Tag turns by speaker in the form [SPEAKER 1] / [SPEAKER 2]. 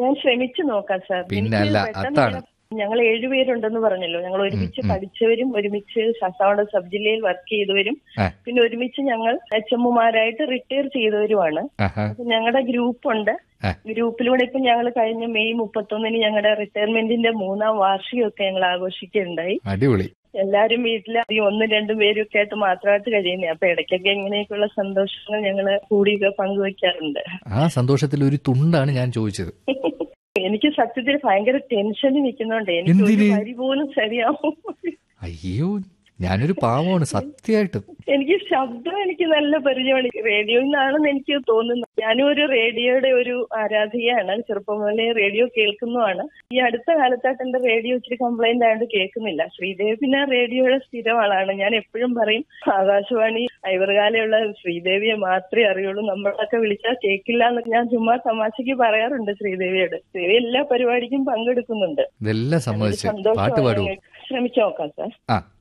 [SPEAKER 1] ഞാൻ ശ്രമിച്ചു നോക്കാം സാർ
[SPEAKER 2] പിന്നെ
[SPEAKER 1] എനിക്ക്
[SPEAKER 2] അല്ല,
[SPEAKER 1] പെട്ടെന്ന്
[SPEAKER 2] അതാണ്.
[SPEAKER 1] ഞങ്ങൾ ഏഴുപേരുണ്ടെന്ന് പറഞ്ഞല്ലോ ഞങ്ങൾ ഒരുമിച്ച് പഠിച്ചവരും ഒരുമിച്ച് ശാസ്താവള സബ് ജില്ലയിൽ വർക്ക് ചെയ്തവരും
[SPEAKER 2] ആ.
[SPEAKER 1] പിന്നെ ഒരുമിച്ച് ഞങ്ങൾ എച്ച് എമ്മുമാരായിട്ട് റിട്ടയർ ചെയ്തവരുമാണ്
[SPEAKER 2] ആഹാ
[SPEAKER 1] അപ്പൊ ഞങ്ങളുടെ ഗ്രൂപ്പ് ഉണ്ട്
[SPEAKER 2] ആ.
[SPEAKER 1] ഗ്രൂപ്പിലൂടെ ഇപ്പൊ ഞങ്ങൾ കഴിഞ്ഞ മെയ് മുപ്പത്തൊന്നിന് ഞങ്ങളുടെ റിട്ടയർമെന്റിന്റെ മൂന്നാം വാർഷികമൊക്കെ ഞങ്ങൾ ആഘോഷിക്കുകയുണ്ടായി
[SPEAKER 2] അടിപൊളി
[SPEAKER 1] എല്ലാരും വീട്ടിൽ ഈ ഒന്നും രണ്ടും പേരും ഒക്കെ ആയിട്ട് മാത്രമായിട്ട് കഴിയുന്നേ അപ്പൊ ഇടയ്ക്കൊക്കെ ഇങ്ങനെയൊക്കെയുള്ള സന്തോഷങ്ങൾ ഞങ്ങള് കൂടിയൊക്കെ പങ്കുവെക്കാറുണ്ട്
[SPEAKER 2] ആ സന്തോഷത്തിൽ ഒരു തുണ്ടാണ് ഞാൻ ചോദിച്ചത്
[SPEAKER 1] എനിക്ക് സത്യത്തിൽ ഭയങ്കര ടെൻഷനിൽ നിൽക്കുന്നുണ്ട് എനിക്ക് ഒരു
[SPEAKER 2] എന്തിന്?
[SPEAKER 1] വരി പോലും ശരിയാവും
[SPEAKER 2] അയ്യോ ഞാനൊരു പാവമാണ് സത്യമായിട്ടും
[SPEAKER 1] എനിക്ക് ശബ്ദം എനിക്ക് നല്ല പരിചയമാണ് റേഡിയോയിൽ നിന്നാണെന്ന് എനിക്ക് തോന്നുന്നു ഞാനും ഒരു റേഡിയോയുടെ ഒരു ആരാധികയാണ് ചെറുപ്പം മുതലേ റേഡിയോ കേൾക്കുന്നതാണ് ഈ അടുത്ത കാലത്തായിട്ട് എന്റെ റേഡിയോ ഇച്ചിരി കംപ്ലൈന്റ് ആയതുകൊണ്ട് കേൾക്കുന്നില്ല ശ്രീദേവി പിന്നെ റേഡിയോയുടെ സ്ഥിരം ആളാണ് ഞാൻ എപ്പോഴും പറയും ആകാശവാണി ഐവർകാലയുള്ള ശ്രീദേവിയെ മാത്രമേ അറിയുള്ളൂ നമ്മളൊക്കെ വിളിച്ചാൽ കേൾക്കില്ല എന്ന് ഞാൻ ചുമ്മാ തമാശയ്ക്ക് പറയാറുണ്ട് ശ്രീദേവിയോട് ശ്രീദേവി എല്ലാ പരിപാടിക്കും പങ്കെടുക്കുന്നുണ്ട്
[SPEAKER 2] ഇതെല്ലാം സമ്മതിച്ച് പാട്ട്
[SPEAKER 1] സന്തോഷമാണ്
[SPEAKER 2] പാടുവോ
[SPEAKER 1] ശ്രമിച്ചു നോക്കാം സാർ
[SPEAKER 2] ആ